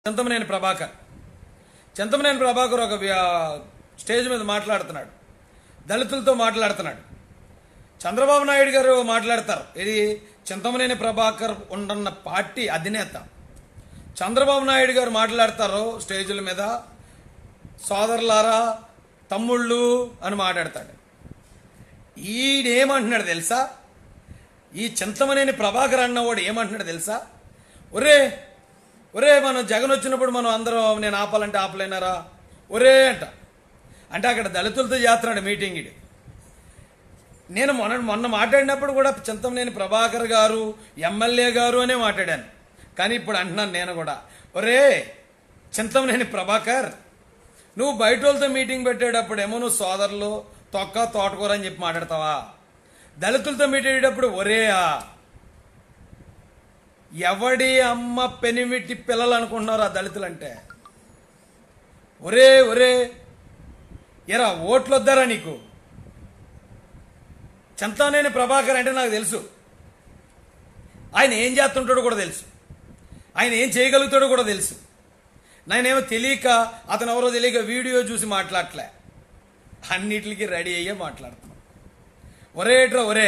చింతమనేని ప్రభాకర్ చింతమనేని ప్రభాకర్ ఒక వ్య- స్టేజ్ మీద మాట్లాడుతున్నాడు దళితులతో మాట్లాడుతున్నాడు చంద్రబాబు నాయుడు గారు మాట్లాడతారు ఇది చింతమనేని ప్రభాకర్ ఉండన్న పార్టీ అధినేత చంద్రబాబు నాయుడు గారు మాట్లాడతారు స్టేజీల మీద సోదరులారా తమ్ముళ్ళు అని మాట్లాడతాడు ఈడేమంటున్నాడు తెలుసా ఈ చింతమనేని ప్రభాకర్ అన్నవాడు ఏమంటున్నాడు తెలుసా ఒరే ఒరే మనం జగన్ వచ్చినప్పుడు మనం అందరం నేను ఆపాలంటే ఆపలేనారా ఒరే అంట అంటే అక్కడ దళితులతో చేస్తున్నాడు మీటింగ్ ఇది నేను మొన్న మొన్న మాట్లాడినప్పుడు కూడా చింతమనేని ప్రభాకర్ గారు ఎమ్మెల్యే గారు అనే మాట్లాడాను కానీ ఇప్పుడు అంటున్నాను నేను కూడా ఒరే చింతమనేని ప్రభాకర్ నువ్వు బయట వాళ్ళతో మీటింగ్ పెట్టేటప్పుడు ఏమో నువ్వు సోదరులు తొక్క తోటకూర అని చెప్పి మాట్లాడతావా దళితులతో మీటేటప్పుడు ఒరేయా ఎవడి అమ్మ పెనిమిటి పిల్లలు అనుకుంటున్నారు ఆ దళితులు అంటే ఒరే ఒరే ఎరా ఓట్లు వద్దారా నీకు చింతనేని ప్రభాకర్ అంటే నాకు తెలుసు ఆయన ఏం చేస్తుంటాడో కూడా తెలుసు ఆయన ఏం చేయగలుగుతాడో కూడా తెలుసు నేనేమో తెలియక అతను ఎవరో తెలియక వీడియో చూసి మాట్లాడలే అన్నిటికి రెడీ అయ్యే మాట్లాడుతున్నాం ఒరేట్రా ఒరే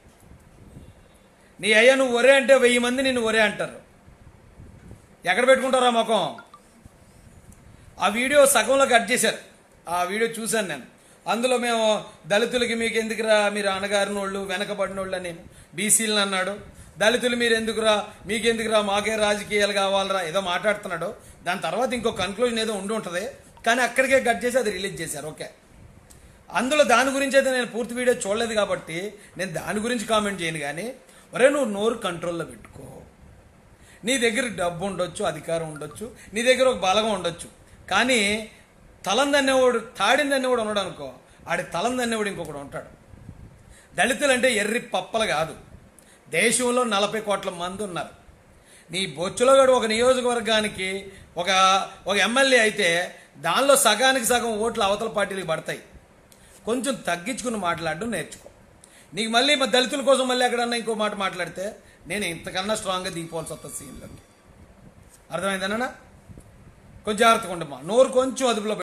నీ అయ్యా నువ్వు ఒరే అంటే వెయ్యి మంది నిన్ను ఒరే అంటారు ఎక్కడ పెట్టుకుంటారా ముఖం ఆ వీడియో సగంలో కట్ చేశారు ఆ వీడియో చూశాను నేను అందులో మేము దళితులకి మీకు ఎందుకురా మీరు అనగారిన వాళ్ళు వెనకబడిన వాళ్ళు అని బీసీలను అన్నాడు దళితులు మీరు ఎందుకురా మీకు ఎందుకురా మాకే రాజకీయాలు కావాలరా ఏదో మాట్లాడుతున్నాడు దాని తర్వాత ఇంకో కన్క్లూజన్ ఏదో ఉండి ఉంటుంది కానీ అక్కడికే కట్ చేసి అది రిలీజ్ చేశారు ఓకే అందులో దాని గురించి అయితే నేను పూర్తి వీడియో చూడలేదు కాబట్టి నేను దాని గురించి కామెంట్ చేయను కానీ ఒరే నువ్వు నోరు కంట్రోల్లో పెట్టుకో నీ దగ్గర డబ్బు ఉండొచ్చు అధికారం ఉండొచ్చు నీ దగ్గర ఒక బలగం ఉండొచ్చు కానీ తలం దన్నేవాడు తాడిన దన్నేవాడు ఉన్నాడు అనుకో ఆడి తలం దన్నేవాడు ఇంకొకడు ఉంటాడు దళితులు అంటే ఎర్రి పప్పలు కాదు దేశంలో నలభై కోట్ల మంది ఉన్నారు నీ బొచ్చులో గడు ఒక నియోజకవర్గానికి ఒక ఒక ఎమ్మెల్యే అయితే దానిలో సగానికి సగం ఓట్లు అవతల పార్టీలకు పడతాయి కొంచెం తగ్గించుకుని మాట్లాడడం నేర్చుకో నీకు మళ్ళీ మా దళితుల కోసం మళ్ళీ ఎక్కడన్నా ఇంకో మాట మాట్లాడితే నేను ఇంతకన్నా స్ట్రాంగ్గా దిగిపోవాల్సి వస్తుంది సీన్లోకి అర్థమైందన్నా కొంచెం జాగ్రత్తగా ఉండమ్మా నోరు కొంచెం అదుపులో పెట్టు.